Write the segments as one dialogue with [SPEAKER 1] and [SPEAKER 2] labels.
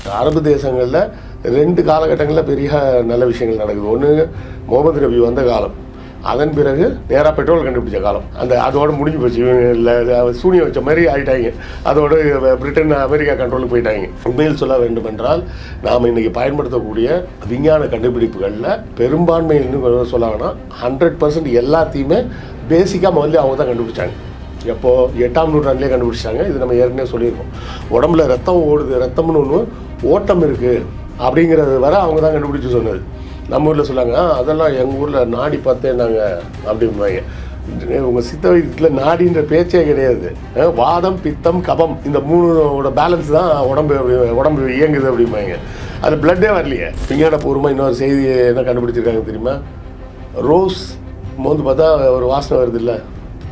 [SPEAKER 1] அரபு தேசங்களில் ரெண்டு காலகட்டங்களில் பெரிய நல்ல விஷயங்கள் நடக்குது ஒன்று முகமது நபி வந்த காலம் அதன் பிறகு நேராக பெட்ரோல் கண்டுபிடிச்ச காலம் அந்த அதோட முடிஞ்சு போச்சு இவங்க இல்லை சூனியம் வச்ச மாதிரி ஆயிட்டாங்க அதோட பிரிட்டன் அமெரிக்கா கண்ட்ரோலுக்கு போயிட்டாங்க உண்மையில் சொல்ல வேண்டுமென்றால் நாம் இன்னைக்கு பயன்படுத்தக்கூடிய விஞ்ஞான கண்டுபிடிப்புகளில் பெரும்பான்மை இன்னும் சொல்லாங்கன்னா ஹண்ட்ரட் பர்சன்ட் எல்லாத்தையுமே பேசிக்காக முதல்ல அவங்க தான் கண்டுபிடிச்சாங்க எப்போ எட்டாம் நூற்றாண்டுலேயே கண்டுபிடிச்சாங்க இது நம்ம ஏற்கனவே சொல்லியிருக்கோம் உடம்புல ரத்தம் ஓடுது ரத்தம்னு ஒன்று ஓட்டம் இருக்குது அப்படிங்கிறது வர அவங்க தான் கண்டுபிடிச்சு சொன்னது நம்ம ஊரில் சொன்னாங்க "ஆ, அதெல்லாம் எங்கள் ஊரில் நாடி பார்த்தேன் நாங்கள் அப்படிம்பாங்க உங்கள் சித்த வைத்தியத்தில் நாடின்ற பேச்சே கிடையாது அஹ், வாதம் பித்தம் கபம் இந்த மூணோட பேலன்ஸ் தான் உடம்பு அப்படி- உடம்பு இயங்குது அப்படிம்பாங்க அது பிளட்டே வரலையே விஞ்ஞானபூர்வமாக இன்னொரு செய்தி என்ன கண்டுபிடிச்சிருக்காங்க தெரியுமா ரோஸ் மோந்து பார்த்தா ஒரு வாசனை வருது இல்லை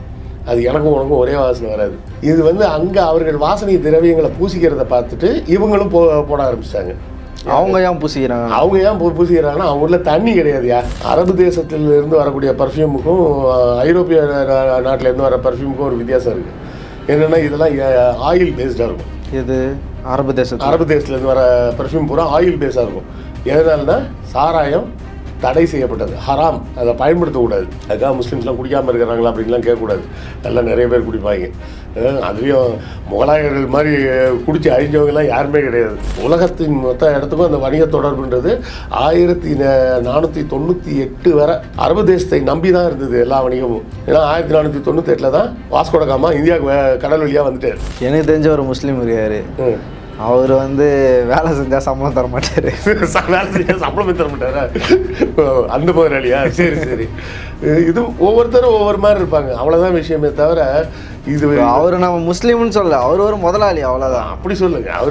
[SPEAKER 1] அது எனக்கும் உனக்கும் ஒரே வாசனை வராது இது வந்து அங்கே அவர்கள் வாசனை திரவியங்களை பூசிக்கிறத பார்த்துட்டு இவங்களும் போ போட ஆரம்பிச்சிட்டாங்க
[SPEAKER 2] அவங்க ஏன் பூசிக்கிறாங்க
[SPEAKER 1] அவங்க ஏன் பூ பூசிக்கிறாங்கன்னா அவங்க ஊரில் தண்ணி கிடையாதுயா அரபு தேசத்தில் இருந்து வரக்கூடிய பர்ஃப்யூமுக்கும் ஐரோப்பிய நா- நாட்டுல இருந்து வர பர்ஃப்யூமுக்கும் ஒரு வித்தியாசம் இருக்குது என்னென்னா இதெல்லாம் ஆயில் பேஸ்டாக இருக்கும்
[SPEAKER 2] இது அரபு தேசத்தில்
[SPEAKER 1] அரபு தேசத்துலேருந்து வர பர்ஃப்யூம் பூரா ஆயில் பேஸாக இருக்கும் எதனாலனா சாராயம் தடை செய்யப்பட்டது ஹராம் அதை பயன்படுத்தக்கூடாது அதுக்காக முஸ்லீம்ஸ்லாம் குடிக்காமல் இருக்கிறாங்களா அப்படின்லாம் கேட்கக்கூடாது எல்லாம் நிறைய பேர் குடிப்பாங்க அஹ் அதுலேயும் முகலாயர்கள் மாதிரி குடிச்சு அழிஞ்சவங்கலாம் யாருமே கிடையாது உலகத்தின் மொத்த இடத்துக்கும் அந்த வணிக தொடர்புன்றது ஆயிரத்தி நானூற்றி தொண்ணூற்றி எட்டு வரை அரபு தேசத்தை நம்பி தான் இருந்தது எல்லா வணிகமும் ஏன்னா ஆயிரத்தி நானூற்றி தொண்ணூற்றி எட்டில் தான் வாஸ்கோட காமா இந்தியாவுக்கு வே- கடல் வழியாக வந்துட்டார்
[SPEAKER 2] எனக்கு தெரிஞ்ச ஒரு முஸ்லீம் இருக்காரு
[SPEAKER 1] ம்.
[SPEAKER 2] அவர் வந்து வேலை செஞ்சா சம்பளம் தர மாட்டாரு
[SPEAKER 1] வேலை செய்ய சம்பளம் தர மாட்டாரா ஓ, அந்த முதலாளியா சரி சரி இது ஒவ்வொருத்தரும் ஒவ்வொரு மாதிரி இருப்பாங்க அவ்வளோதான் விஷயமே தவிர இது
[SPEAKER 2] அவர் நம்ம முஸ்லீம்னு சொல்லல அவர் ஒரு முதலாளி அவ்வளோதான்
[SPEAKER 1] அப்படி சொல்லுங்க அவர்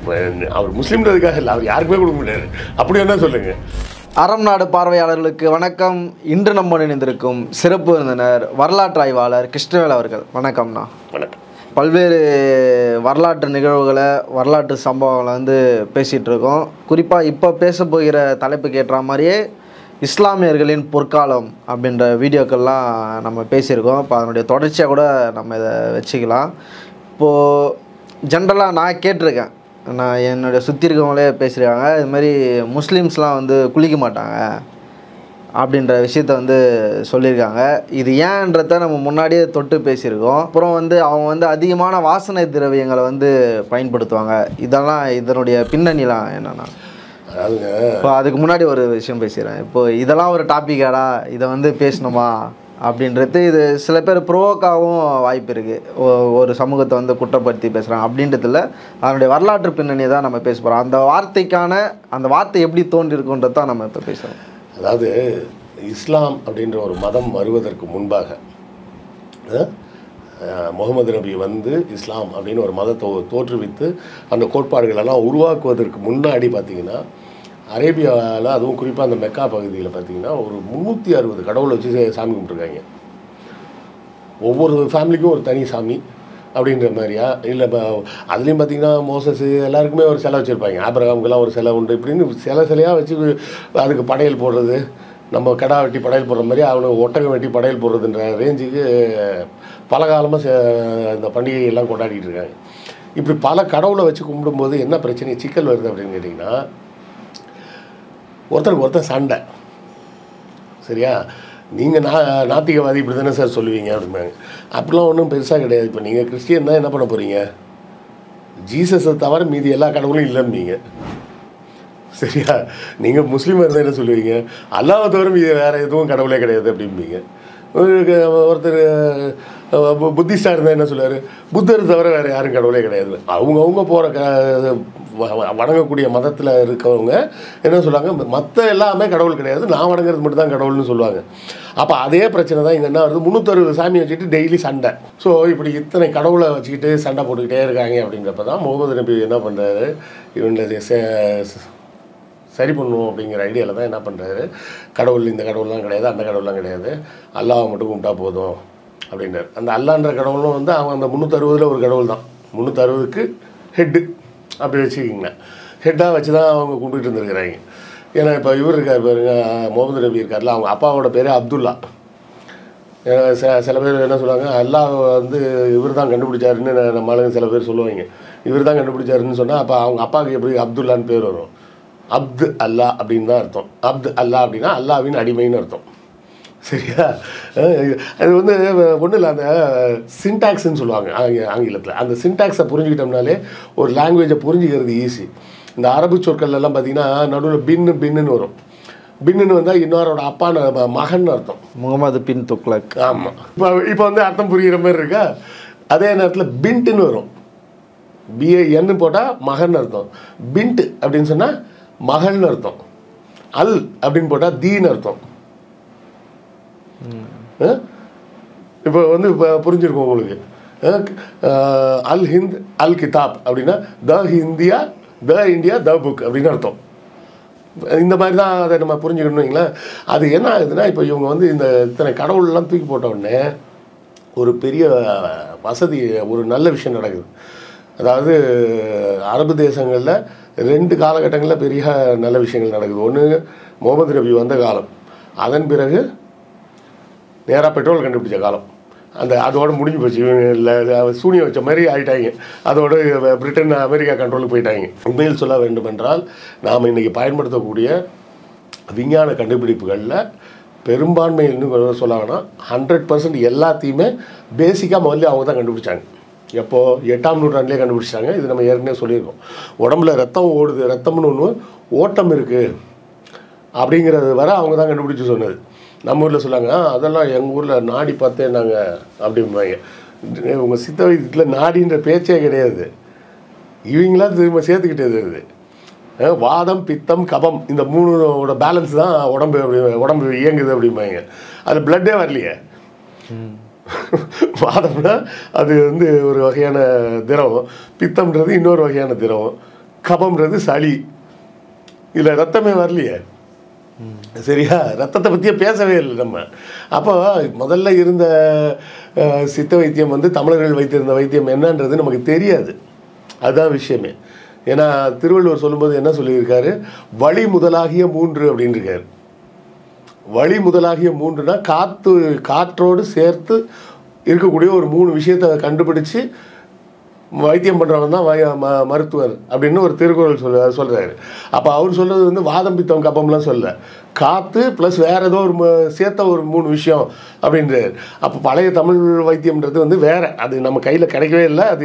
[SPEAKER 1] அவர் முஸ்லீம்ன்றதுக்காக இல்லை அவர் யாருக்குமே கொடுக்க முடியாது அப்படி என்ன சொல்லுங்க
[SPEAKER 2] அறம் நாடு பார்வையாளர்களுக்கு வணக்கம் இன்று நம்ம இணைந்திருக்கும் சிறப்பு விருந்தினர் வரலாற்று ஆய்வாளர் கிருஷ்ணவேல் அவர்கள் வணக்கம்ண்ணா
[SPEAKER 1] வணக்கம்
[SPEAKER 2] பல்வேறு வரலாற்று நிகழ்வுகளை வரலாற்று சம்பவங்களை வந்து பேசிகிட்டு இருக்கோம் குறிப்பாக இப்போ பேச போகிற தலைப்புக்கு ஏற்ற மாதிரியே இஸ்லாமியர்களின் பொற்காலம் அப்படின்ற வீடியோக்கள்லாம் நம்ம பேசியிருக்கோம் இப்போ அதனுடைய தொடர்ச்சியாக கூட நம்ம இதை வச்சுக்கலாம் இப்போது ஜென்ரலாக நான் கேட்டிருக்கேன் நான் என்னுடைய சுற்றி இருக்கவங்களே பேசியிருக்காங்க இது மாதிரி முஸ்லீம்ஸ்லாம் வந்து குளிக்க மாட்டாங்க அப்படின்ற விஷயத்த வந்து சொல்லியிருக்காங்க இது ஏன்றத நம்ம முன்னாடியே தொட்டு பேசியிருக்கோம் அப்புறம் வந்து அவங்க வந்து அதிகமான வாசனை திரவியங்களை வந்து பயன்படுத்துவாங்க இதெல்லாம் இதனுடைய பின்னணிலாம் என்னென்னா
[SPEAKER 1] அதாவதுங்க
[SPEAKER 2] இப்போ அதுக்கு முன்னாடி ஒரு விஷயம் பேசிடுறேன் இப்போ இதெல்லாம் ஒரு டாப்பிக்காடா இதை வந்து பேசணுமா அப்படின்றது இது சில பேர் ப்ரோவோக்காகவும் வாய்ப்பு இருக்குது ஒரு சமூகத்தை வந்து குற்றப்படுத்தி பேசுகிறாங்க அப்படின்றதுல அதனுடைய வரலாற்று பின்னணியை தான் நம்ம பேச போகிறோம் அந்த வார்த்தைக்கான அந்த வார்த்தை எப்படி தோன்றிருக்குன்றது தான் நம்ம இப்போ பேசுகிறோம்
[SPEAKER 1] அதாவது இஸ்லாம் அப்படின்ற ஒரு மதம் வருவதற்கு முன்பாக அஹ், அஹ், முகமது நபி வந்து இஸ்லாம் அப்படின்னு ஒரு மதத்தை தோற்றுவித்து அந்த கோட்பாடுகளெல்லாம் உருவாக்குவதற்கு முன்னாடி பார்த்தீங்கன்னா அரேபியாவில் அதுவும் குறிப்பாக அந்த மெக்கா பகுதியில் பார்த்தீங்கன்னா ஒரு முந்நூற்றி அறுபது கடவுளை வச்சு சே- சாமி கும்பிட்ருக்காங்க ஒவ்வொரு ஃபேமிலிக்கும் ஒரு தனி சாமி அப்படின்ற மாதிரியா இல்லை இப்போ அதுலேயும் பார்த்தீங்கன்னா மோசஸ் எல்லாருக்குமே ஒரு சிலை வச்சுருப்பாங்க ஆபிரகாமுக்கெல்லாம் ஒரு சிலை உண்டு இப்படின்னு சிலை சிலையாக வச்சு அதுக்கு படையல் போடுறது நம்ம கடா வெட்டி படையல் போடுற மாதிரி அவனுக்கு ஒட்டகம் வெட்டி படையல் போடுறதுன்ற ரேஞ்சுக்கு பல காலமாக இந்த பண்டிகையெல்லாம் கொண்டாடிட்டு இருக்காங்க இப்படி பல கடவுளை வச்சு கும்பிடும்போது என்ன பிரச்சனை சிக்கல் வருது அப்படின்னு கேட்டிங்கன்னா ஒருத்தருக்கு ஒருத்தர் சண்டை சரியா நீங்கள் நா நாத்திகவாதி இப்படி தானே சார் சொல்லுவீங்க அப்படிம்பாங்க அப்படிலாம் ஒன்றும் பெருசாக கிடையாது இப்போ நீங்கள் கிறிஸ்டியன் தான் என்ன பண்ண போகிறீங்க ஜீசஸை தவிர மீதி எல்லா கடவுளும் இல்லைன்னீங்க சரியா நீங்கள் முஸ்லீமாக இருந்தால் என்ன சொல்லுவீங்க அல்லாவை தவிர மீதி வேறு எதுவும் கடவுளே கிடையாது அப்படிம்பீங்க ஒரு- ஒருத்தர் அஹ், பு- புத்திஸ்டாக இருந்தால் என்ன சொல்லுவார் புத்தர் தவிர வேறு யாரும் கடவுளே கிடையாது அவங்கவுங்க போகிற க வ- வ- வணங்கக்கூடிய மதத்தில் இருக்கவங்க என்ன சொல்லுவாங்க மற்ற எல்லாமே கடவுள் கிடையாது நான் வணங்குறது மட்டும் தான் கடவுள்னு சொல்லுவாங்க அப்போ அதே பிரச்சனை தான் இங்கே என்ன வருது முந்நூற்றறுபது சாமி வச்சுட்டு டெய்லி சண்டை ஸோ இப்படி இத்தனை கடவுளை வச்சுக்கிட்டு சண்டை போட்டுக்கிட்டே இருக்காங்க அப்படின்றப்ப தான் முகமது நபி என்ன பண்ணுறாரு இவங்க சரி பண்ணுவோம் அப்படிங்கிற ஐடியாவில் தான் என்ன பண்ணுறாரு கடவுள் இந்த கடவுள்லாம் கிடையாது அந்த கடவுள்லாம் கிடையாது அல்லாவை மட்டும் கும்பிட்டா போதும் அப்படின்றார் அந்த அல்லான்ற கடவுளும் வந்து அவங்க அந்த முந்நூற்றறுபதில் ஒரு கடவுள் தான் முந்நூற்றறுபதுக்கு ஹெட்டு அப்படி வச்சுக்கிங்க ஹெட்டாக வச்சு தான் அவங்க கும்பிட்டு இருந்திருக்கிறாங்க ஏன்னா இப்போ இவர் இருக்கார் பாருங்க முகமது நபி இருக்கார்ல அவங்க அப்பாவோட பேர் அப்துல்லா ஏன்னா சில சில பேர் என்ன சொல்லுவாங்க அல்லாஹ் வந்து இவர் தான் கண்டுபிடிச்சாருன்னு நம்ம ஆளுங்க சில பேர் சொல்லுவாங்க இவர் தான் கண்டுபிடிச்சாருன்னு சொன்னால் அப்போ அவங்க அப்பாவுக்கு எப்படி அப்துல்லான்னு பேர் வரும் அப்து அல்லா அப்படின்னு தான் அர்த்தம் அப்து அல்லா அப்படின்னா அல்லாவின் அடிமைன்னு அர்த்தம் சரியா அஹ் அது வந்து ஒன்றும் இல்லை அந்த சின்டாக்ஸ்ன்னு சொல்லுவாங்க ஆங்க ஆங்கிலத்தில் அந்த சின்டாக்ஸை புரிஞ்சுக்கிட்டோம்னாலே ஒரு லாங்குவேஜை புரிஞ்சுக்கிறது ஈஸி இந்த அரபு சொற்கள் எல்லாம் பார்த்தீங்கன்னா நடுவில் பின்னு பின்னுன்னு வரும் பின்னுன்னு வந்தால் இன்னொரோட அப்பான்னு ம- மகன் அர்த்தம்
[SPEAKER 2] முகமது பின் துக்ளக்
[SPEAKER 1] ஆமாம் இப்போ இப்போ வந்து அர்த்தம் புரிகிற மாதிரி இருக்கா அதே நேரத்தில் பின்ட்டுன்னு வரும் பிஏஎன்னு போட்டால் மகன் அர்த்தம் பின்ட்டு அப்படின்னு சொன்னால் மகள்னு அர்த்தம் அல் அப்படின்னு போட்டால் தீன்னு அர்த்தம் அஹ்? இப்போ வந்து இப்போ புரிஞ்சிருக்கும் உங்களுக்கு அஹ் அஹ் அல் ஹிந்த் அல் கிதாப் அப்படின்னா த ஹிந்தியா த இந்தியா த புக் அப்படின்னு அர்த்தம் இந்த மாதிரி தான் அதை நம்ம புரிஞ்சுக்கணும் வைங்களேன் அது என்ன ஆகுதுன்னா இப்போ இவங்க வந்து இந்த இத்தனை கடவுள்லாம் தூக்கி போட்ட உடனே ஒரு பெரிய வசதி ஒரு நல்ல விஷயம் நடக்குது அதாவது அரபு தேசங்களில் ரெண்டு காலகட்டங்களில் பெரிய நல்ல விஷயங்கள் நடக்குது ஒன்று முகமது நபி வந்த காலம் அதன் பிறகு நேராக பெட்ரோல் கண்டுபிடிச்ச காலம் அந்த அதோட முடிஞ்சு போச்சு இவங்க இல்லை சூனியம் வச்ச மாதிரி ஆயிட்டாங்க அதோட பிரிட்டன் அமெரிக்கா கண்ட்ரோலுக்கு போயிட்டாங்க உண்மையில் சொல்ல வேண்டுமென்றால் நாம் இன்றைக்கி பயன்படுத்தக்கூடிய விஞ்ஞான கண்டுபிடிப்புகளில் பெரும்பான்மை இன்னும் சொல்லாங்கன்னா ஹண்ட்ரட் பர்சன்ட் எல்லாத்தையுமே பேசிக்காக முதல்ல அவங்க தான் கண்டுபிடிச்சாங்க எப்போ எட்டாம் நூற்றாண்டுலேயே கண்டுபிடிச்சாங்க இது நம்ம ஏற்கனவே சொல்லியிருக்கோம் உடம்புல ரத்தம் ஓடுது ரத்தம்னு ஒன்று ஓட்டம் இருக்குது அப்படிங்கிறது வர அவங்க தான் கண்டுபிடிச்சு சொன்னது நம்ம ஊரில் சொல்லாங்க "ஆ, அதெல்லாம் எங்கள் ஊரில் நாடி பார்த்தே நாங்கள் அப்படிம்பாங்க உங்கள் சித்த வைத்தியத்தில் நாடின்ற பேச்சே கிடையாது இவங்களா திரும்ப சேர்த்துக்கிட்டது அது அஹ் வாதம் பித்தம் கபம் இந்த மூணோட பேலன்ஸ் தான் உடம்பு அப்படி உடம்பு இயங்குது அப்படிம்பாங்க அது பிளட்டே வரலையே வாதம்னா அது வந்து ஒரு வகையான திரவம் பித்தம்ன்றது இன்னொரு வகையான திரவம் கபம்ன்றது சளி இதில் ரத்தமே வரலையே சரியா ரத்தத்தை பற்றியே பேசவே இல்லை நம்ம அப்போ முதல்ல இருந்த அஹ், சித்த வைத்தியம் வந்து தமிழர்கள் வைத்திருந்த வைத்தியம் என்னன்றது நமக்கு தெரியாது அதுதான் விஷயமே ஏன்னா திருவள்ளுவர் சொல்லும்போது என்ன சொல்லியிருக்காரு வழி முதலாகிய மூன்று அப்படின்னு இருக்காரு வழி முதலாகிய மூன்றுனா காற்று காற்றோடு சேர்த்து இருக்கக்கூடிய ஒரு மூணு விஷயத்தை கண்டுபிடிச்சு வைத்தியம் பண்ணுறவன் தான் வய- ம- மருத்துவர் அப்படின்னு ஒரு திருக்குறள் சொல்ல சொல்கிறாரு அப்போ அவர் சொல்றது வந்து வாதம் பித்தம் கப்பம்லாம் சொல்ல காற்று ப்ளஸ் வேற ஏதோ ஒரு ம- சேர்த்த ஒரு மூணு விஷயம் அப்படின்றாரு அப்போ பழைய தமிழ் வைத்தியம்ன்றது வந்து வேற அது நம்ம கையில் கிடைக்கவே இல்லை அது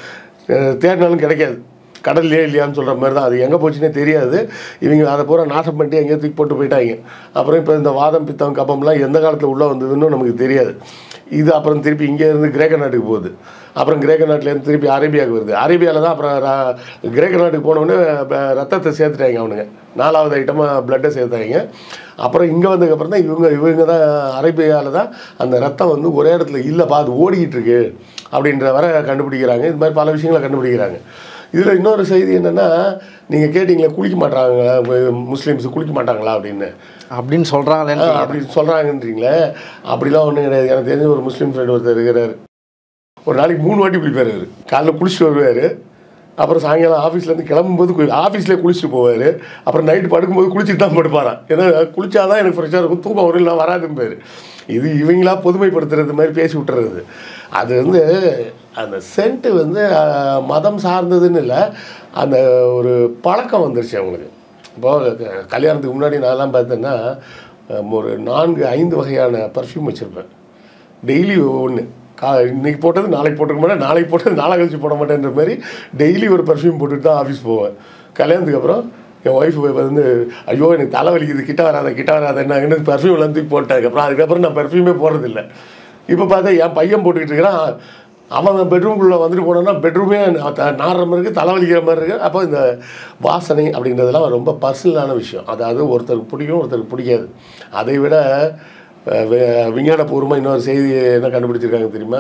[SPEAKER 1] அஹ், தேடினாலும் கிடைக்காது கடல்லையே இல்லையான்னு சொல்கிற மாதிரி தான் அது எங்கே போச்சுன்னே தெரியாது இவங்க அதை பூரா நாசம் பண்ணிட்டு எங்கேயோ தூக்கி போட்டு போயிட்டாங்க அப்புறம் இப்போ இந்த வாதம் பித்தம் கப்பம்லாம் எந்த காலத்தில் உள்ளே வந்ததுன்னு நமக்கு தெரியாது இது அப்புறம் திருப்பி இங்கே இருந்து கிரேக்க நாட்டுக்கு போகுது அப்புறம் கிரேக்க நாட்டிலேருந்து திருப்பி அரேபியாவுக்கு வருது அரேபியாவில் தான் அப்புறம் ர- கிரேக்க நாட்டுக்கு போனவுடனே ப- ரத்தத்தை சேர்த்துட்டாங்க அவனுங்க நாலாவது ஐட்டமாக பிளட்டை சேர்த்தாங்க அப்புறம் இங்கே வந்ததுக்கப்புறம் தான் இவங்க இவங்க தான் அரேபியாவில் தான் அந்த ரத்தம் வந்து ஒரே இடத்துல இல்லைப்பா அது ஓடிக்கிட்டு இருக்கு அப்படின்ற வர கண்டுபிடிக்கிறாங்க இது மாதிரி பல விஷயங்களை கண்டுபிடிக்கிறாங்க இதில் இன்னொரு செய்தி என்னென்னா நீங்கள் கேட்டிங்களே குளிக்க மாட்டாங்களா முஸ்லீம்ஸ் குளிக்க மாட்டாங்களா அப்படின்னு
[SPEAKER 2] அப்படின்னு சொல்கிறாங்களேன்னு
[SPEAKER 1] ஆ, அப்படி சொல்கிறாங்கன்றீங்களே அப்படிலாம் ஒன்றும் கிடையாது எனக்கு தெரிஞ்ச ஒரு முஸ்லீம் ஃப்ரெண்ட் ஒருத்தர் இருக்கிறாரு ஒரு நாளைக்கு மூணு வாட்டி குளிப்பார் அவர் காலைல குளிச்சுட்டு வருவார் அப்புறம் சாயங்காலம் ஆஃபீஸ்லேருந்து கிளம்பும்போது குளி ஆஃபீஸ்லேயே குளிச்சுட்டு போவார் அப்புறம் நைட்டு படுக்கும்போது குளிச்சுட்டு தான் படுப்பாராம் ஏன்னா குளிச்சாதான் எனக்கு ஃப்ரெஷ்ஷாக இருக்கும் தூக்கம் வரும் இல்லை வராதும்பாரு இது இவங்களா பொதுமைப்படுத்துறது மாதிரி பேசி விட்டுறது அது வந்து அந்த சென்ட்டு வந்து அஹ், மதம் சார்ந்ததுன்னு இல்லை அந்த ஒரு பழக்கம் வந்துருச்சு அவங்களுக்கு இப்போ க- கல்யாணத்துக்கு முன்னாடி நான்லாம் பார்த்தேன்னா அஹ், ஒரு நான்கு ஐந்து வகையான பர்ஃப்யூம் வச்சுருப்பேன் டெய்லி ஒன்று கா இன்னைக்கு போட்டது நாளைக்கு போட்டுக்க மாட்டேன் நாளைக்கு போட்டது நாளை கழிச்சு போட மாட்டேன்ற மாதிரி டெய்லி ஒரு பர்ஃப்யூம் போட்டுட்டு தான் ஆஃபீஸ் போவேன் கல்யாணத்துக்கு அப்புறம் என் ஒய்ஃப் வந்து ஐயோ எனக்கு தலைவலிக்குது கிட்ட வராத கிட்ட வராதன்னாங்கன்னு பர்ஃப்யூம்லாம் தூக்கி போட்டாங்க அப்புறம் அதுக்கப்புறம் நான் பர்ஃப்யூமே போடுறதில்ல இப்போ பார்த்தா என் பையன் போட்டுக்கிட்டு இருக்கிறான் அவன் பெட்ரூம்குள்ளே வந்துட்டு போனோன்னா பெட்ரூமே நாடுற மாதிரி இருக்குது தலைவலிக்கிற மாதிரி இருக்குது அப்போ இந்த வாசனை அப்படின்றதெல்லாம் ரொம்ப பர்சனலான விஷயம் அதாவது ஒருத்தருக்கு பிடிக்கும் ஒருத்தருக்கு பிடிக்காது அதை விட அஹ், வி- விஞ்ஞானபூர்வமாக இன்னொரு செய்தி என்ன கண்டுபிடிச்சிருக்காங்க தெரியுமா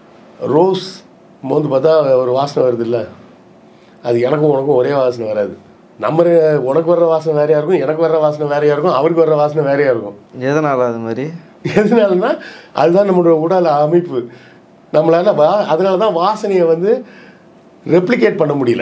[SPEAKER 1] ரோஸ் மோந்து பார்த்தா ஒரு வாசனை வருது இல்லை அது எனக்கும் உனக்கும் ஒரே வாசனை வராது நம்ம ரெ- உனக்கு வர்ற வாசனை வேறையாக இருக்கும் எனக்கு வர்ற வாசனை வேறையாக இருக்கும் அவருக்கு வர்ற வாசனை வேறையாக இருக்கும்
[SPEAKER 2] எதனால் அது மாதிரி
[SPEAKER 1] எதனாலனா அதுதான் நம்மளோட உடல் அமைப்பு நம்மளால வா அதனால தான் வாசனையை வந்து ரெப்ளிகேட் பண்ண முடியல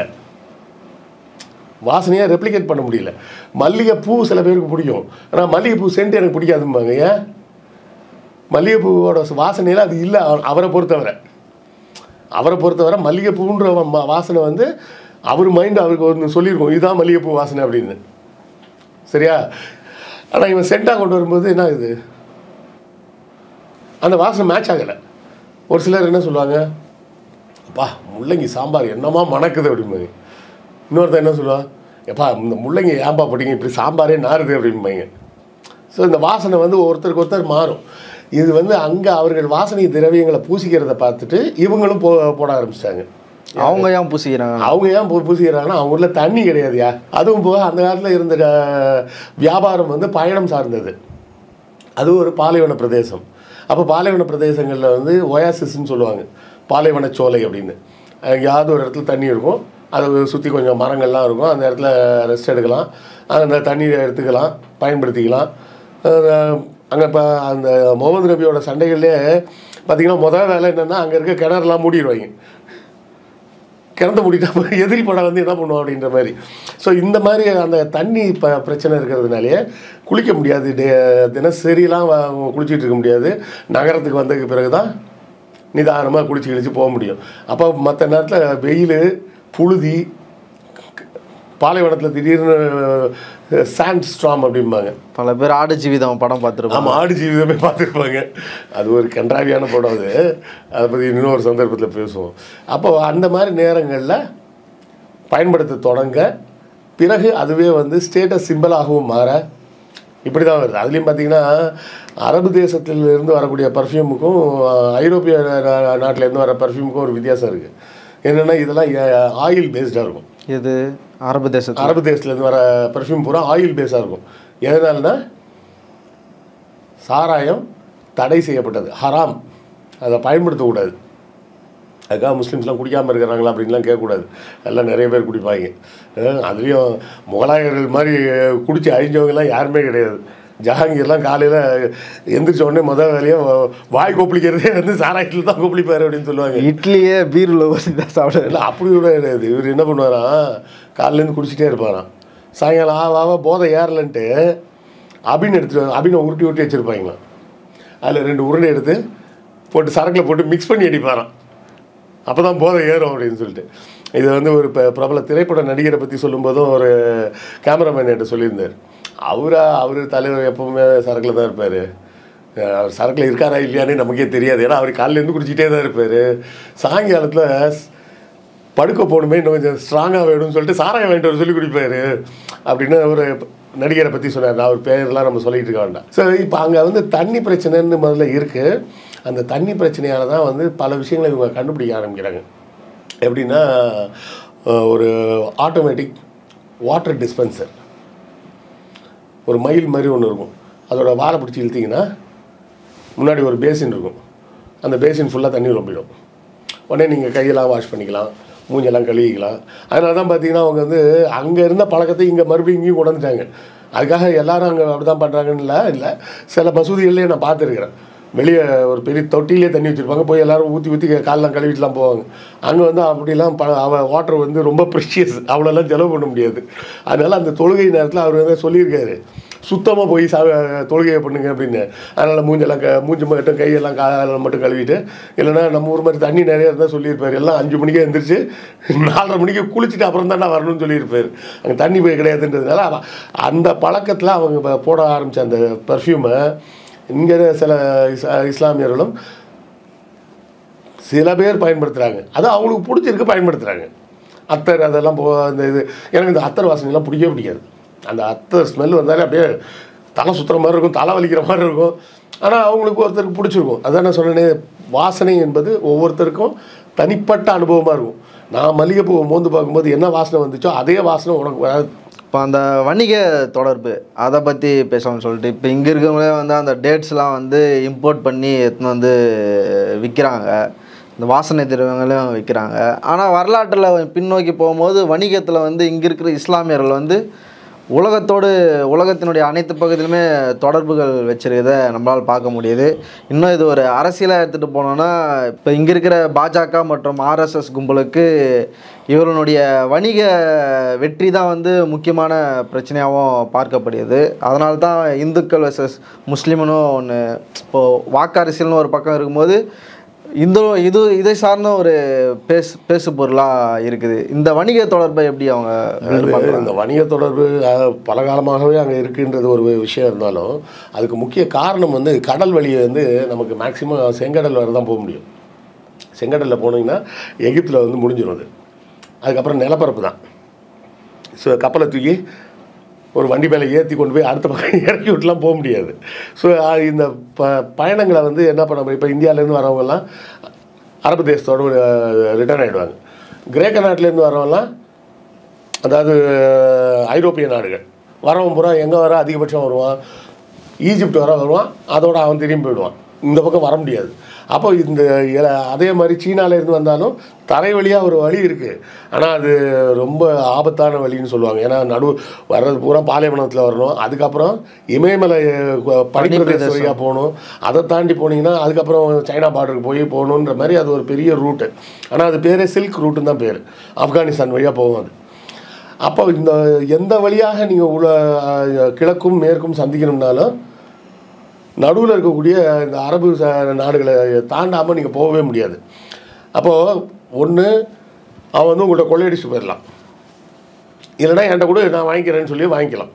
[SPEAKER 1] வாசனையை ரெப்ளிகேட் பண்ண முடியல மல்லிகைப்பூ சில பேருக்கு பிடிக்கும் ஆனால் மல்லிகைப்பூ சென்ட் எனக்கு பிடிக்காதும்பாங்க ஏன் மல்லிகைப்பூவோட வாசனையில் அது இல்லை அவ- அவரை பொறுத்தவரை அவரை பொறுத்தவரை மல்லிகைப்பூன்ற வ- வாசனை வந்து அவர் மைண்ட் அவருக்கு ஒன்று சொல்லியிருக்கோம் இதுதான் மல்லிகைப்பூ வாசனை அப்படின்னு சரியா ஆனால் இவன் சென்ட்டாக கொண்டு வரும்போது என்ன இது அந்த வாசனை மேட்ச் ஆகலை ஒரு சிலர் என்ன சொல்லுவாங்க அப்பா முள்ளங்கி சாம்பார் என்னமா மணக்குது அப்படிம்பாங்க இன்னொருத்தன் என்ன சொல்லுவான் எப்பா இந்த முள்ளங்கி ஏன்பா போட்டீங்க இப்படி சாம்பாரே நாறுது அப்படிம்பாங்க ஸோ இந்த வாசனை வந்து ஒருத்தருக்கு ஒருத்தர் மாறும் இது வந்து அங்கே அவர்கள் வாசனை திரவியங்களை பூசிக்கிறத பார்த்துட்டு இவங்களும் போ போட ஆரம்பிச்சிட்டாங்க
[SPEAKER 2] அவங்க ஏன் பூசிக்கிறாங்க
[SPEAKER 1] அவங்க ஏன் பூ பூசிக்கிறாங்கன்னா அவங்க ஊரில் தண்ணி கிடையாதுயா அதுவும் போக அந்த காலத்தில் இருந்த அஹ், வியாபாரம் வந்து பயணம் சார்ந்தது அது ஒரு பாலைவன பிரதேசம் அப்போ பாலைவன பிரதேசங்களில் வந்து ஒயாசிஸ்ன்னு சொல்லுவாங்க பாலைவன சோலை அப்படின்னு எங்கேயாவது ஒரு இடத்துல தண்ணி இருக்கும் அதை சுற்றி கொஞ்சம் மரங்கள்லாம் இருக்கும் அந்த இடத்துல ரெஸ்ட் எடுக்கலாம் அந்த தண்ணியை எடுத்துக்கலாம் பயன்படுத்திக்கலாம் அங்கே இப்போ அந்த முகமது நபியோட சண்டைகள்லேயே பார்த்தீங்கன்னா முதல் வேலை என்னென்னா அங்கே இருக்க கிணறுலாம் மூடிடுவாங்க கிணத்து மூடிட்டா அப்புறம் எதிரி படம் வந்து என்ன பண்ணுவோம் அப்படின்ற மாதிரி ஸோ இந்த மாதிரி அந்த தண்ணி ப பிரச்சனை இருக்கிறதுனாலே குளிக்க முடியாது டே தினசரிலாம் வ- குளிச்சிட்டு இருக்க முடியாது நகரத்துக்கு வந்ததுக்கு பிறகு தான் நிதானமாக குளிச்சு கிழிச்சு போக முடியும் அப்போ மற்ற நேரத்தில் வெயில் புழுதி பாலைவனத்தில் திடீர்னு சாண்ட் ஸ்ட்ராம் அப்படிம்பாங்க
[SPEAKER 2] பல பேர் ஆடு ஜீவிதம் படம் பார்த்துருப்பாங்க
[SPEAKER 1] ஆமாம் ஆடு ஜீவிதமே பார்த்துருப்பாங்க அது ஒரு கன்றாவியான படம் அது அதை பற்றி இன்னொரு சந்தர்ப்பத்தில் பேசுவோம் அப்போ அந்த மாதிரி நேரங்களில் பயன்படுத்த தொடங்க பிறகு அதுவே வந்து ஸ்டேட்டஸ் சிம்பிளாகவும் மாற இப்படி தான் வருது அதுலேயும் பார்த்தீங்கன்னா அரபு தேசத்திலிருந்து வரக்கூடிய பர்ஃப்யூமுக்கும் ஐரோப்பிய நா- நாட்டிலேருந்து வர பர்ஃப்யூமுக்கும் ஒரு வித்தியாசம் இருக்குது என்னென்னா இதெல்லாம் ஆயில் பேஸ்டாக இருக்கும்
[SPEAKER 2] இது அரபு தேசத்தில்
[SPEAKER 1] அரபு தேசத்துலேருந்து வர பர்ஃப்யூம் பூரா ஆயில் பேஸாக இருக்கும் எதனாலனா சாராயம் தடை செய்யப்பட்டது ஹராம் அதை பயன்படுத்தக்கூடாது அதுக்காக முஸ்லீம்ஸ்லாம் குடிக்காமல் இருக்கிறாங்களா அப்படின்லாம் கேட்கக்கூடாது எல்லாம் நிறைய பேர் குடிப்பாங்க அஹ் அதுலேயும் முகலாயர்கள் மாதிரி குடிச்சு அழிஞ்சவங்கலாம் யாருமே கிடையாது ஜஹாங்கீர்லாம் காலையில் எந்திரிச்ச உடனே முதல் வேலையாக வாய் கொப்பளிக்கிறதே வந்து சாராயத்தில் தான் கொப்பளிப்பார் அப்படின்னு சொல்லுவாங்க
[SPEAKER 2] இட்லியே பீரில் ஊற்றி தான் சாப்பிடுறது
[SPEAKER 1] இல்லை அப்படி கூட கிடையாது இவர் என்ன பண்ணுவாராம் காலையிலேருந்து குடிச்சிட்டே இருப்பாராம் சாயங்காலம் ஆவ ஆவ போதை ஏறலன்ட்டு அபின் எடுத்துட்டு அபினை உருட்டி உருட்டி வச்சுருப்பாங்களாம் அதில் ரெண்டு உருண்டை எடுத்து போட்டு சரக்கில் போட்டு மிக்ஸ் பண்ணி அடிப்பாராம் அப்போ தான் போதை ஏறும் அப்படின்னு சொல்லிட்டு இது வந்து ஒரு ப- பிரபல திரைப்பட நடிகரை பற்றி சொல்லும்போதும் ஒரு கேமராமேன் என்கிட்ட சொல்லியிருந்தார் அவரா அவர் தலைவர் எப்பவுமே சரக்கில் தான் இருப்பார் அவர் சரக்கில் இருக்காரா இல்லையானே நமக்கே தெரியாது ஏன்னா அவர் காலையிலேருந்து குடிச்சிட்டே தான் இருப்பார் சாயங்காலத்தில் படுக்க போகணுமே இன்னும் கொஞ்சம் ஸ்ட்ராங்காக வேணும்னு சொல்லிட்டு சாராயம் வாங்கிட்டு வர சொல்லி குடிப்பாரு அப்படின்னு ஒரு நடிகரை பற்றி சொன்னார் நான் அவர் பேர்லாம் நம்ம சொல்லிட்டு இருக்க வேண்டாம் ஸோ இப்போ அங்கே வந்து தண்ணி பிரச்சனைன்னு முதல்ல இருக்குது அந்த தண்ணி பிரச்சனையால தான் வந்து பல விஷயங்களை இவங்க கண்டுபிடிக்க ஆரம்பிக்கிறாங்க எப்படின்னா அஹ், ஒரு ஆட்டோமேட்டிக் வாட்டர் டிஸ்பென்சர் ஒரு மயில் மாதிரி ஒன்று இருக்கும் அதோட வாழை பிடிச்சி இழுத்தீங்கன்னா முன்னாடி ஒரு பேசின் இருக்கும் அந்த பேசின் ஃபுல்லாக தண்ணி ரொம்பிடும் உடனே நீங்கள் கையெல்லாம் வாஷ் பண்ணிக்கலாம் மூஞ்செல்லாம் கழுவிக்கலாம் அதனால தான் பார்த்தீங்கன்னா அவங்க வந்து அங்கே இருந்த பழக்கத்தை இங்கே மறுபடியும் இங்கேயும் கொண்டு வந்துட்டாங்க அதுக்காக எல்லாரும் அங்கே அப்படி தான் பண்ணுறாங்கன்னு இல்லை இல்லை சில மசூதிகள்லேயே நான் பார்த்துருக்குறேன் வெளியே ஒரு பெரிய தொட்டிலே தண்ணி வச்சுருப்பாங்க போய் எல்லாரும் ஊற்றி ஊற்றி காலெலாம் கழுவிட்டுலாம் போவாங்க அங்கே வந்து அப்படிலாம் ப அவ வாட்டர் வந்து ரொம்ப ப்ரெஷியஸ் அவ்வளோலாம் செலவு பண்ண முடியாது அதனால் அந்த தொழுகை நேரத்தில் அவர் வந்து சொல்லியிருக்காரு சுத்தமாக போய் சா தொழுகையை பண்ணுங்க அப்படின்னு அதனால் மூஞ்செல்லாம் க மூஞ்சி மட்டும் கையெல்லாம் காலெல்லாம் மட்டும் கழுவிட்டு இல்லைன்னா நம்ம ஊர் மாதிரி தண்ணி நிறைய இருந்தால் சொல்லியிருப்பார் எல்லாம் அஞ்சு மணிக்கே எழுந்திரிச்சு நாலரை மணிக்கு குளிச்சுட்டு அப்புறம் தான் வரணும்னு சொல்லியிருப்பார் அங்கே தண்ணி போய் கிடையாதுன்றதுனால அவ- அந்த பழக்கத்தில் அவங்க ப- போட ஆரம்பித்த அந்த பர்ஃப்யூமை இங்கே சில இஸ்- இஸ்லாமியர்களும் சில பேர் பயன்படுத்துகிறாங்க அது அவங்களுக்கு பிடிச்சிருக்கு பயன்படுத்துகிறாங்க அத்தர் அதெல்லாம் போ அந்த இது எனக்கு இந்த அத்தர் வாசனைலாம் பிடிக்கவே பிடிக்காது அந்த அத்தர் ஸ்மெல் வந்தாலே அப்படியே தலை சுற்றுற மாதிரி இருக்கும் தலை வலிக்கிற மாதிரி இருக்கும் ஆனால் அவங்களுக்கு ஒருத்தருக்கு பிடிச்சிருக்கும் அதான் நான் சொன்னேனே வாசனை என்பது ஒவ்வொருத்தருக்கும் தனிப்பட்ட அனுபவமாக இருக்கும் நான் மல்லிகைப்பூவை மோந்து பார்க்கும்போது என்ன வாசனை வந்துச்சோ அதே வாசனை உனக்கு வராது
[SPEAKER 2] இப்போ அந்த வணிக தொடர்பு அதை பற்றி பேசலாம்னு சொல்லிட்டு இப்போ இங்கே இருக்கவங்களே வந்து அந்த டேட்ஸ்லாம் வந்து இம்போர்ட் பண்ணி எடுத்துன்னு வந்து விற்கிறாங்க இந்த வாசனை திரவியங்களையும் விற்கிறாங்க ஆனால் வரலாற்றில் பின்னோக்கி போகும்போது வணிகத்தில் வந்து இங்கே இருக்கிற இஸ்லாமியர்கள் வந்து உலகத்தோடு உலகத்தினுடைய அனைத்து பகுதியிலுமே தொடர்புகள் வச்சிருக்கிறத நம்மளால் பார்க்க முடியுது இன்னும் இது ஒரு அரசியலாக எடுத்துகிட்டு போனோன்னா இப்போ இங்கே இருக்கிற பாஜக மற்றும் ஆர்எஸ்எஸ் கும்பலுக்கு இவர்களுடைய வணிக வெற்றி தான் வந்து முக்கியமான பிரச்சனையாகவும் பார்க்கப்படுகிறது அதனால தான் இந்துக்கள் வர்சஸ் முஸ்லீம்னு ஒன்று இப்போது வாக்கரசியல்னு ஒரு பக்கம் இருக்கும்போது இந்த இது இதை சார்ந்த ஒரு பேசு பேசு பொருளாக இருக்குது இந்த வணிக தொடர்பை எப்படி அவங்க build
[SPEAKER 1] அது
[SPEAKER 2] பண்றாங்க?
[SPEAKER 1] இந்த வணிக தொடர்பு அஹ், பல காலமாகவே அங்கே இருக்குன்றது ஒரு விஷயம் இருந்தாலும் அதுக்கு முக்கிய காரணம் வந்து கடல் வழியை வந்து நமக்கு மேக்சிமம் செங்கடல் வரை தான் போக முடியும் செங்கடலில் போனீங்கன்னா எகிப்தில் வந்து முடிஞ்சிடும் அது அதுக்கப்புறம் நிலப்பரப்பு தான் ஸோ கப்பலை தூக்கி ஒரு வண்டி மேலே ஏற்றி கொண்டு போய் அடுத்த பக்கம் இறக்கி விட்டுலாம் போக முடியாது ஸோ இந்த ப பயணங்களை வந்து என்ன பண்ண முடியும் இப்போ இந்தியாவிலேருந்து வரவங்கெல்லாம் அரபு தேசத்தோடு ரிட்டர்ன் ஆகிடுவாங்க கிரேக்க நாட்டிலேருந்து வரவங்கலாம் அதாவது ஐரோப்பிய நாடுகள் வரவன் பூரா எங்கே வர அதிகபட்சம் வருவான் ஈஜிப்ட் வர வருவான் அதோட அவன் திரும்பி போயிடுவான் இந்த பக்கம் வர முடியாது அப்போ இந்த இல- அதே மாதிரி சீனால இருந்து வந்தாலும் தரை வழியாக ஒரு வழி இருக்குது ஆனால் அது ரொம்ப ஆபத்தான வழின்னு சொல்லுவாங்க ஏன்னா நடு வர்றது பூரா பாலைவனத்தில் வரணும் அதுக்கப்புறம் இமயமலை அஹ், பனிப்பிரதேச வழியாக போகணும் அதை தாண்டி போனீங்கன்னா அதுக்கப்புறம் சைனா பார்டருக்கு போய் போகணுன்ற மாதிரி அது ஒரு பெரிய ரூட்டு ஆனால் அது பேரே சில்க் ரூட்டுன்னு தான் பேர் ஆப்கானிஸ்தான் வழியாக போகும் அது அப்போ இந்த எந்த வழியாக நீங்கள் உள்ள அஹ், கிழக்கும் மேற்கும் சந்திக்கணும்னாலும் நடுவில் இருக்கக்கூடிய இந்த அரபு ச- நாடுகளை தாண்டாமல் நீங்கள் போகவே முடியாது அப்போது ஒன்று அவன் வந்து உங்கள்கிட்ட கொள்ளையடிச்சு போயிடலாம் இல்லைன்னா என்கிட்ட கூட நான் வாங்கிக்கிறேன்னு சொல்லி வாங்கிக்கலாம்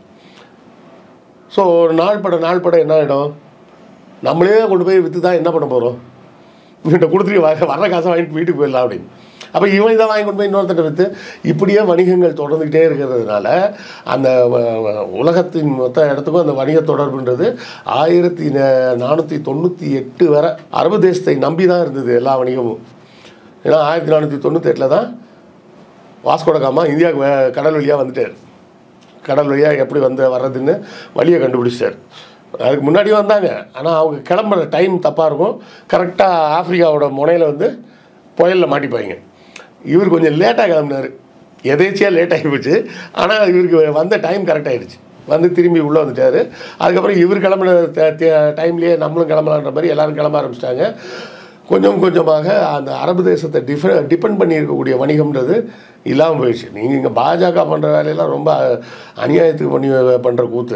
[SPEAKER 1] ஸோ நாள் பட நாள் பட என்ன ஆகிடும் நம்மளே கொண்டு போய் விற்று தான் என்ன பண்ண போகிறோம் இவன்கிட்ட கொடுத்துட்டு வர வர்ற காசை வாங்கிட்டு வீட்டுக்கு போயிடலாம் அப்படின்னு அப்போ இவன் இதை வாங்கி கொண்டு போய் இன்னொருத்தட்ட விற்று இப்படியே வணிகங்கள் தொடர்ந்துக்கிட்டே இருக்கிறதுனால அந்த வ- வ- உலகத்தின் மொத்த இடத்துக்கும் அந்த வணிக தொடர்புன்றது ஆயிரத்தி ந- நானூற்றி தொண்ணூற்றி எட்டு வரை அரபு தேசத்தை நம்பி தான் இருந்தது எல்லா வணிகமும் ஏன்னா ஆயிரத்தி நானூற்றி தொண்ணூத்தெட்டில் தான் வாஸ்கோடகாமா இந்தியாவுக்கு வே- கடல் வழியாக வந்துட்டார் கடல் வழியாக எப்படி வந்து வர்றதுன்னு வழியை கண்டுபிடிச்சார் அதுக்கு முன்னாடியே வந்தாங்க ஆனால் அவங்க கிளம்புற டைம் தப்பாக இருக்கும் கரெக்டாக ஆப்பிரிக்காவோட முனையில் வந்து புயலில் மாட்டிப்பாங்க இவர் கொஞ்சம் லேட்டாக கிளம்புனார் எதேச்சியாக லேட் ஆகி போச்சு ஆனால் இவருக்கு வந்த டைம் கரெக்ட் ஆயிடுச்சு வந்து திரும்பி உள்ளே வந்துட்டார் அதுக்கப்புறம் இவர் கிளம்புன டைம்லேயே நம்மளும் கிளம்பலான்ற மாதிரி எல்லாரும் கிளம்ப ஆரம்பிச்சிட்டாங்க கொஞ்சம் கொஞ்சமாக அந்த அரபு தேசத்தை டிஃப டிபெண்ட் பண்ணி இருக்கக்கூடிய வணிகம்ன்றது இல்லாமல் போயிடுச்சு நீங்கள் இங்கே பாஜக பண்ணுற வேலையெல்லாம் ரொம்ப அநியாயத்துக்கு பண்ணி பண்ணுற கூத்து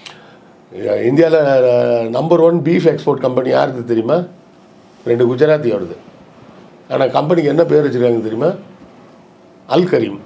[SPEAKER 1] இந்தியாவில் number one beef export company யாருக்கு தெரியுமா ரெண்டு குஜராத்தியோடது ஆனால் கம்பெனிக்கு என்ன பேர் வச்சுருக்காங்க தெரியுமா அல் கரீம்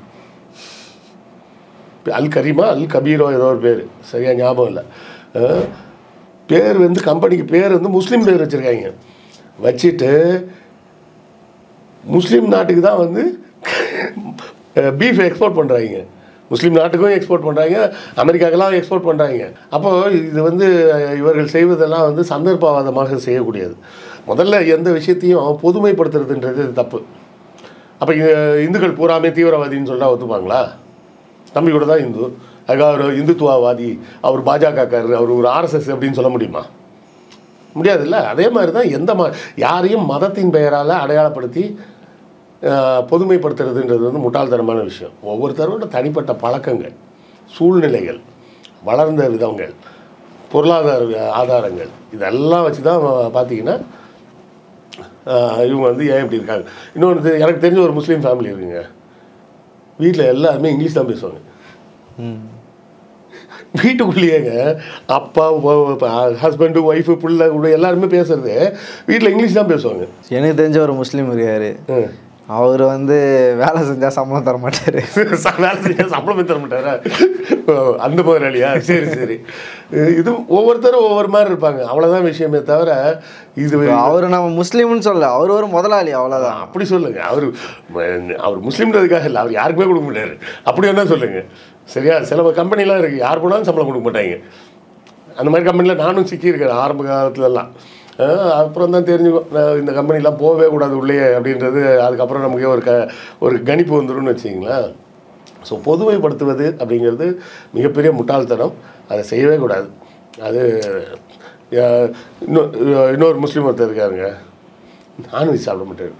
[SPEAKER 1] அல் கரீமா அல் கபீரோ ஏதோ ஒரு பேர் சரியா ஞாபகம் இல்லை அஹ், பேர் வந்து கம்பெனிக்கு பேர் வந்து முஸ்லீம் பேர் வச்சுருக்காங்க வச்சுட்டு முஸ்லீம் நாட்டுக்கு தான் வந்து பீஃப் எக்ஸ்போர்ட் பண்ணுறாங்க முஸ்லீம் நாட்டுக்கும் எக்ஸ்போர்ட் பண்ணுறாங்க அமெரிக்காக்கெல்லாம் எக்ஸ்போர்ட் பண்ணுறாங்க அப்போது இது வந்து இவர்கள் செய்வதெல்லாம் வந்து சந்தர்ப்பவாதமாக செய்யக்கூடியது முதல்ல எந்த விஷயத்தையும் பொதுமைப்படுத்துறதுன்றது தப்பு அப்போ இந்துக்கள் பூராமே தீவிரவாதின்னு சொல்லிட்டா ஒத்துப்பாங்களா தம்பி கூட தான் இந்து அதுக்காக அவர் இந்துத்துவவாதி அவர் பாஜகக்காரர் அவர் ஒரு ஆர்எஸ்எஸ் அப்படின்னு சொல்ல முடியுமா முடியாதுல்ல அதே மாதிரி தான் எந்த மா யாரையும் மதத்தின் பெயரால் அடையாளப்படுத்தி ஆஹ், பொதுமைப்படுத்துறதுன்றது வந்து முட்டாள்தனமான விஷயம் ஒவ்வொருத்தரோட தனிப்பட்ட பழக்கங்கள் சூழ்நிலைகள் வளர்ந்த விதங்கள் பொருளாதார ஆதாரங்கள் இதெல்லாம் வச்சு தான் பார்த்தீங்கன்னா ஆஹ், இவங்க வந்து ஏன் இப்படி இருக்காங்க இன்னொன்று எனக்கு தெரிஞ்ச ஒரு முஸ்லீம் ஃபேமிலி இருக்குங்க வீட்டில் எல்லாருமே இங்கிலீஷ் தான் பேசுவாங்க
[SPEAKER 2] ம்
[SPEAKER 1] வீட்டுக்குள்ளேயேங்க அப்பா ஹஸ்பண்டு ஒய்ஃபு பிள்ளை கூட எல்லாருமே பேசுறது வீட்டில் இங்கிலீஷ் தான் பேசுவாங்க
[SPEAKER 2] எனக்கு தெரிஞ்ச ஒரு முஸ்லீம் இருக்காரு
[SPEAKER 1] ம்.
[SPEAKER 2] அவர் வந்து வேலை செஞ்சால் சம்பளம் தர மாட்டார்
[SPEAKER 1] ச- வேலை செஞ்சா சம்பளமே தர மாட்டாரா ஓ, அந்த முதலாளியா சரி சரி இது ஒவ்வொருத்தரும் ஒவ்வொரு மாதிரி இருப்பாங்க அவ்வளோதான் விஷயமே தவிர இது
[SPEAKER 2] அவர் நம்ம முஸ்லீம்னு சொல்ல அவர் ஒரு முதலாளி அவ்வளோதான்
[SPEAKER 1] அப்படி சொல்லுங்க அவர் அவர் முஸ்லீம்ன்றதுக்காக இல்லை அவர் யாருக்குமே கொடுக்க மாட்டாரு அப்படி வேணா சொல்லுங்க சரியா சில கம்பெனிலாம் இருக்குது யார் போனாலும் சம்பளம் கொடுக்க மாட்டாங்க அந்த மாதிரி கம்பெனியில் நானும் சிக்கியிருக்கேன் ஆரம்ப காலத்துலலாம் அஹ் அப்புறம் தான் தெரிஞ்சுக்கும் நான் இந்த கம்பெனிலாம் போகவே கூடாது உள்ளே அப்படின்றது அதுக்கப்புறம் நமக்கு ஒரு க ஒரு கணிப்பு வந்துரும்னு வச்சிங்களேன் ஸோ பொதுமைப்படுத்துவது அப்படிங்கிறது மிகப்பெரிய முட்டாள்தனம் அதை செய்யவே கூடாது அது அஹ், இன்னொ- இன்னொரு முஸ்லீம் ஒருத்தர் இருக்காருங்க நான்வெஜ் சாப்பிட மாட்டாரு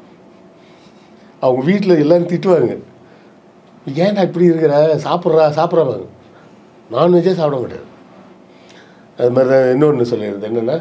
[SPEAKER 1] அவங்க வீட்டில் எல்லாரும் திட்டுவாங்க ஏன்டா இப்படி இருக்கிற சாப்பிட்றா சாப்பிட்றவங்க நான்வெஜ்ஜே சாப்பிட மாட்டாரு அது மாதிரி தான் இன்னொன்று சொல்லியிருந்தேன் என்னென்னா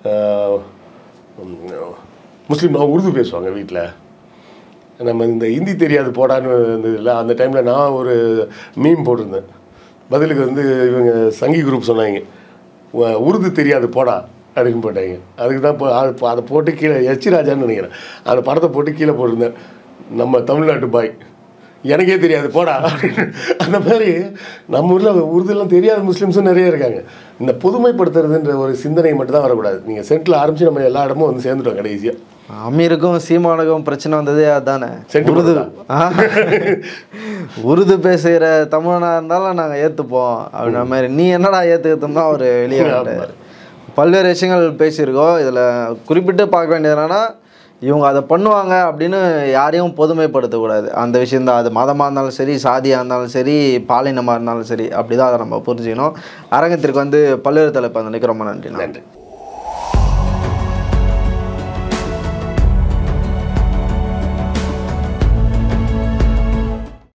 [SPEAKER 1] முஸ்லீம் நான் உருது பேசுவாங்க வீட்டில் நம்ம இந்த ஹிந்தி தெரியாது போடான்னு இருந்ததில்ல அந்த டைமில் நான் ஒரு மீம் போட்டிருந்தேன் பதிலுக்கு வந்து இவங்க சங்கி குரூப் சொன்னாங்க "உ- உருது தெரியாது போடா அப்படின்னு போட்டாங்க அதுக்கு தான் இப்போ அது அதை போட்டு கீழே எச்சி ராஜான்னு நினைக்கிறேன் அந்த படத்தை போட்டு கீழே போட்டிருந்தேன் நம்ம தமிழ்நாட்டு பாய் எனக்கே தெரியாது போடா அப்படின்னு. அந்த மாதிரி நம்ம ஊரில் உருதுலாம் தெரியாத முஸ்லீம்ஸும் நிறைய இருக்காங்க இந்த புதுமைப்படுத்துறதுன்ற ஒரு சிந்தனை மட்டும் தான் வரக்கூடாது நீங்கள் சென்ட்ரில் ஆரம்பித்து நம்ம எல்லா இடமும் வந்து சேர்ந்துட்டோம் கடைசியாக
[SPEAKER 2] அமீருக்கும் சீமானுக்கும் பிரச்சனை வந்ததே அதானே
[SPEAKER 1] சென்று
[SPEAKER 2] உருது
[SPEAKER 1] போறதா?
[SPEAKER 2] ஆ. உருது பேசுகிற தமிழனா இருந்தாலும் நாங்கள் ஏற்றுப்போம் அப்படின்ற மாதிரி நீ என்னடா ஏற்றுக்கிறதுனா அவர் வெளியே வந்துட்டாரு. பல்வேறு விஷயங்கள் பேசியிருக்கோம் இதில் குறிப்பிட்டு பார்க்க வேண்டியது என்னன்னா இவங்க அதை பண்ணுவாங்க அப்படின்னு யாரையும் பொதுமைப்படுத்தக்கூடாது அந்த விஷயந்தான் அது மதமாக இருந்தாலும் சரி சாதியாக இருந்தாலும் சரி பாலினமாக இருந்தாலும் சரி அப்படி தான் அதை நம்ம புரிஞ்சுக்கணும் அரங்கத்திற்கு வந்து பல்வேறு தலைப்பு அந்த ரொம்ப நன்றி
[SPEAKER 1] நன்றி